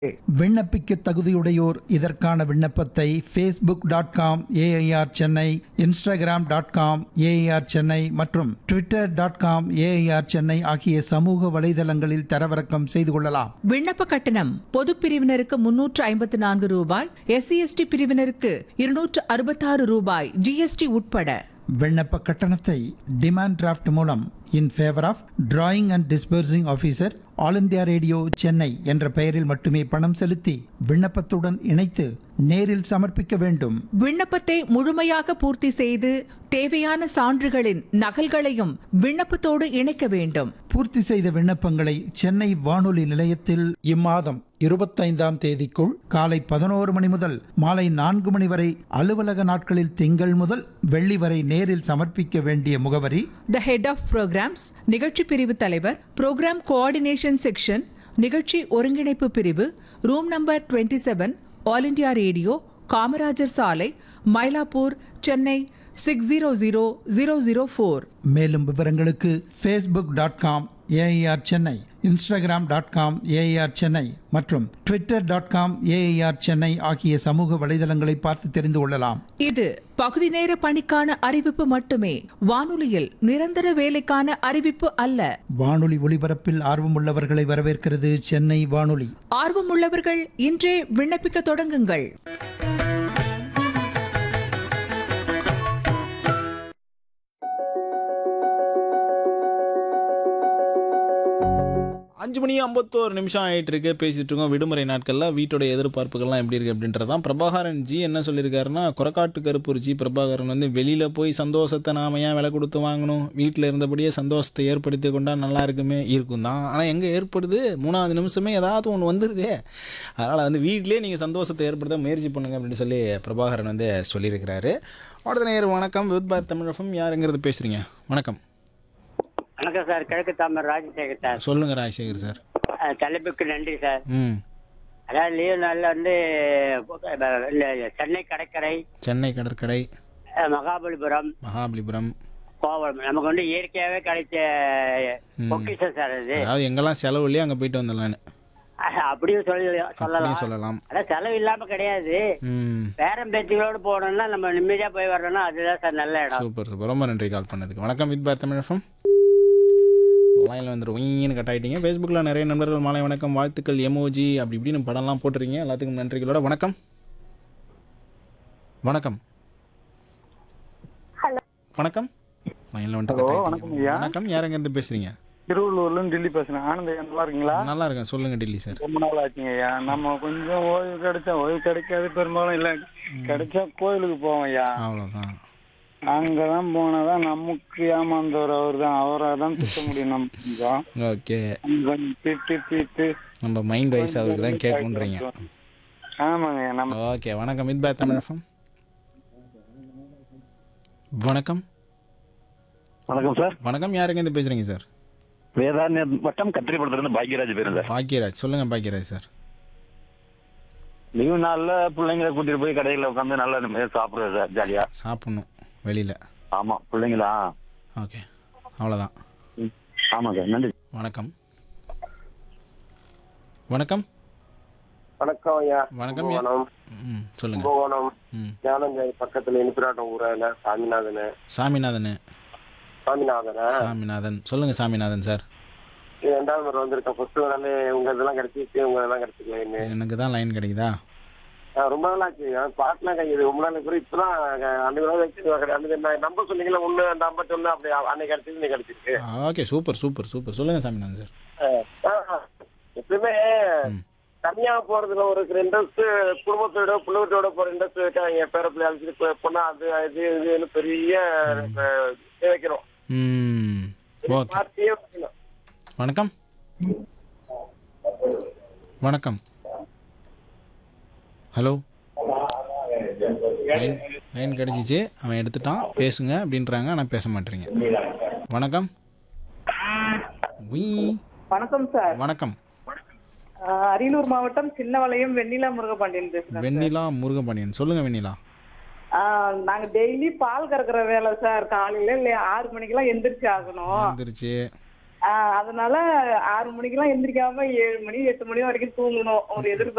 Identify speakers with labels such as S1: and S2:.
S1: விண்ணப்பிக்க தகுதியுடையோர் இதற்கான விண்ணப்பத்தை Facebook dot com AIR Chennai Instagram dot com AIR Chennai மற்றும் Twitter dot com AIR Chennai ஆகிய சமூக வலைதளங்களில் தரவிறக்கம் செய்து கொள்ளலாம்
S2: விண்ணப்ப கட்டணம் பொது பிரிவினருக்கு முன்னூற்று ஐம்பத்து நான்கு ரூபாய் எஸ்சி எஸ்டி பிரிவினருக்கு இருநூற்று அறுபத்தாறு ரூபாய் ஜிஎஸ்டி உட்பட
S1: விண்ணப்ப கட்டணத்தை டிமாண்ட் டிராஃப்ட் மூலம் in favour of drawing and disbursing officer All India Radio Chennai என்ற பெயரில் மட்டுமே பணம் செலுத்தி விண்ணப்பத்துடன் இணைத்து நேரில் சமர்ப்பிக்க வேண்டும்
S2: விண்ணப்பத்தை முழுமையாக பூர்த்தி செய்து தேவையான சான்றுகளின் நகல்களையும் விண்ணப்பத்தோடு இணைக்க வேண்டும்
S1: பூர்த்தி செய்த விண்ணப்பங்களை சென்னை வானொலி நிலையத்தில் இம்மாதம் இருபத்தைந்தாம் தேதிக்குள் காலை பதினோரு மணி முதல் மாலை நான்கு மணி வரை அலுவலக நாட்களில் திங்கள் முதல் வெள்ளி வரை நேரில் சமர்ப்பிக்க வேண்டிய முகவரி
S2: த ஹெட் ஆஃப் ப்ரோக்ராம்ஸ் நிகழ்ச்சி பிரிவு தலைவர் ப்ரோக்ராம் கோஆர்டினேஷன் செக்ஷன் நிகழ்ச்சி ஒருங்கிணைப்பு பிரிவு room number 27 seven All India Radio Kamarajar சாலை Mylapore Chennai six zero zero zero zero four
S1: மேலும் விவரங்களுக்கு Facebook dot com AIR Chennai Instagram dot com AIR Chennai மற்றும் Twitter dot com AIR Chennai ஆகிய சமூக வலைதளங்களை பார்த்து தெரிந்து கொள்ளலாம்
S2: இது பகுதி நேர பணிக்கான அறிவிப்பு மட்டுமே வானொலியில் நிரந்தர வேலைக்கான அறிவிப்பு அல்ல
S1: வானொலி ஒலிபரப்பில் ஆர்வமுள்ளவர்களை வரவேற்கிறது சென்னை வானொலி
S2: ஆர்வமுள்ளவர்கள் இன்றே விண்ணப்பிக்க தொடங்குங்கள்
S3: அஞ்சு மணி ஐம்பத்தோரு நிமிஷம் ஆயிட்டு இருக்கு பேசிட்டு இருக்கோம் விடுமுறை நாட்களில் வீட்டோட எதிர்பார்ப்புகள்லாம் எப்படி இருக்கு அப்படின்றதான் பிரபாகரன் ஜி என்ன சொல்லியிருக்காருன்னா கொரக்காட்டு கருப்பூர் ஜி பிரபாகரன் வந்து வெளியில போய் சந்தோஷத்தை நாம ஏன் விலை கொடுத்து வாங்கணும் வீட்டில் இருந்தபடியே சந்தோஷத்தை ஏற்படுத்தி கொண்டா நல்லா இருக்குமே இருக்கும் தான் ஆனால் எங்கே ஏற்படுது மூணாவது நிமிஷமே ஏதாவது ஒன்று வந்துடுதே அதனால் வந்து வீட்டிலேயே நீங்கள் சந்தோஷத்தை ஏற்படுத்த முயற்சி பண்ணுங்க அப்படின்னு சொல்லி பிரபாகரன் வந்து சொல்லியிருக்கிறாரு அடுத்த நேர் வணக்கம் வித் பார் தமிழகம் யாருங்கிறது பேசுறீங்க வணக்கம்
S4: வணக்கம் சார் கிழக்கு தாமர் ராஜசேகர் சார்
S3: சொல்லுங்க ராஜசேகர் சார்
S4: அஹ், தலைப்புக்கு நன்றி சார்
S3: ம்
S4: அதாவது லீவ் நாளில் வந்து அஹ், இல்ல, சென்னை கடற்கரை
S3: சென்னை கடற்கரை
S4: அஹ், மகாபலிபுரம்
S3: மகாபலிபுரம்
S4: கோவளம் நமக்கு வந்து இயற்கையாகவே கிடைச்ச பொக்கிஷம் சார் அது
S3: அதாவது எங்கெல்லாம் செலவு இல்லையோ அங்கே போயிட்டு வந்துடலான்னு
S4: அஹ், அப்படியும் சொல்லி
S3: அப்படியும்
S4: சொல்லலாம்
S3: சொல்லலாம்
S4: அதான் செலவு இல்லாம கிடையாது
S3: ம்
S4: பேரம் பேத்திகளோடு போனோம்னா நம்ம நிம்மதியா போய் வரணும்னா அதுதான் சார் நல்ல இடம்
S3: சூப்பர் சூப்பர் ரொம்ப நன்றி கால் பண்ணதுக்கு வணக்கம் வித் பார் தமிழகம் லைனில் வந்துடும் ஒயின்னு கட் ஆகிட்டீங்க ஃபேஸ்புக்கில் நிறைய நண்பர்கள் மாலை வணக்கம் வாழ்த்துக்கள் எமோஜி அப்படி இப்படின்னு படம்லாம் போட்டிருக்கீங்க எல்லாத்துக்கும் நன்றிகளோட வணக்கம் வணக்கம் வணக்கம் லைனில் வந்துட்டு cut ஆயிட்டீங்க.
S5: வணக்கம் ஐயா.
S3: வணக்கம் யாருங்க இருந்து பேசுறீங்க
S5: திருவள்ளூர்ல இருந்து டெல்லி பேசுறேன் ஆனந்த் ஐயா நல்லா இருக்கீங்களா
S3: நல்லா இருக்கேன் சொல்லுங்க டெல்லி சார்
S5: ரொம்ப நாள் ஆச்சுங்க ஐயா நம்ம கொஞ்சம் ஓய்வு கிடைச்சா ஓய்வு கிடைக்காது பெரும்பாலும் இல்ல கிடைச்சா கோயிலுக்கு போவோம் ஐயா
S3: அவ்வளோதான்
S5: அங்கதான் போனாதான் நமக்கு ஏமாந்தவர் அவர் தான் அவரை தான் திட்ட முடியும் நம்ம கொஞ்சம்
S3: ஓகே
S5: கொஞ்சம் திட்டு திட்டு
S3: நம்ம மைண்ட் வைஸ் அவருக்கு தான் கேட்குன்றீங்க
S5: ஆமாங்க ஐயா நம்ம
S3: ஓகே வணக்கம் வித் பார் தமிழகம் வணக்கம்
S6: வணக்கம் சார்
S3: வணக்கம் யாருங்க இருந்து பேசுறீங்க சார்
S6: வேதாரண்ய வட்டம் கத்திரிப்படத்துலேருந்து பாக்யராஜ் பேரு சார்
S3: பாக்கியராஜ் சொல்லுங்க பாக்கியராஜ் சார்
S6: லீவு நாள்ல பிள்ளைங்களை கூட்டிட்டு போய் கடையில உட்காந்து நல்லா நிம்மதியா சாப்பிடுறது சார் ஜாலியா
S3: சாப்பிட்ணும் வெளியில்
S6: ஆமா பிள்ளைங்களா
S3: ஓகே அவ்வளோதான்
S6: ம். ஆமா சார் நன்றி
S3: வணக்கம் வணக்கம்
S7: வணக்கம் ஐயா
S3: வணக்கம் யா-
S7: கும்பகோணம்
S3: ம் சொல்லுங்க
S7: கும்பகோணம்
S3: ம்
S7: ஞானஞ்சாய் பக்கத்துல இனிப்பிராட்டம் ஊரால சாமிநாதன்
S3: சாமிநாதன்
S7: சாமிநாதனா
S3: சாமிநாதன் சொல்லுங்க சாமிநாதன் சார்
S7: இது ரெண்டாவது முறை வந்திருக்கேன் ஃபர்ஸ்ட் வரலே உங்க இதெல்லாம் கிடைச்சிச்சு உங்க இதெல்லாம் கிடைச்சிக்கல
S3: எனக்கு தான் லைன் கிடைக்குதா
S7: ரொம்ப நாள் ஆச்சு எனக்கு பாட்டுலாம் கையுது ரொம்ப நாள் கூட இப்பதான் அன்னைக்கு நாள் வச்சு அன்னைக்கு நான் நம்ப சொன்னீங்களா ஒண்ணு அந்த ஐம்பத்தி ஒண்ணு அப்படி அன்னைக்கு கிடைச்சது இன்னைக்கு கிடைச்சிருக்கு
S3: ஓகே சூப்பர் சூப்பர் சூப்பர் சொல்லுங்க சாமிநாதன் சார்
S7: ஆ, எப்பயுமே
S3: ம்.
S7: தனியா போறதுல ஒரு இன்ட்ரெஸ்ட் குடும்பத்தோட பிள்ளைகளோட போற இன்ட்ரெஸ்ட் இருக்காங்க பேர பிள்ளை அழைச்சிட்டு போய் போனா அது இது இதுன்னு பெரிய அஹ், இது வைக்கிறோம்
S3: ம் ஓகே
S7: பார்ட்டியே வைக்கணும்
S3: வணக்கம் வணக்கம் ஹலோ லைன் லைன் கிடச்சிச்சு அவன் எடுத்துட்டான் பேசுங்க அப்படின்றாங்க ஆனால் பேச மாட்டேறீங்க வணக்கம் உய்.
S8: வணக்கம் சார்
S3: வணக்கம்
S8: ஆஹ் அரியலூர் மாவட்டம் சின்னவளையம் வெண்ணிலா முருகபாண்டியன் பேசுறேன்
S3: வெண்ணிலா முருகபாண்டியன் சொல்லுங்க வெண்ணிலா
S8: ஆஹ் நாங்க டெய்லி பால் கறக்குற வேலை சார் காலையில இல்ல ஆறு மணிக்கெல்லாம் எந்திரிச்சு ஆகணும்
S3: வந்துருச்சு
S8: ஆஹ் அதனால ஆறு மணிக்கெல்லாம் எந்திரிக்காம ஏழு மணி எட்டு மணி வரைக்கும் தூங்கணும் ஒரு எதிர்பார்ப்பு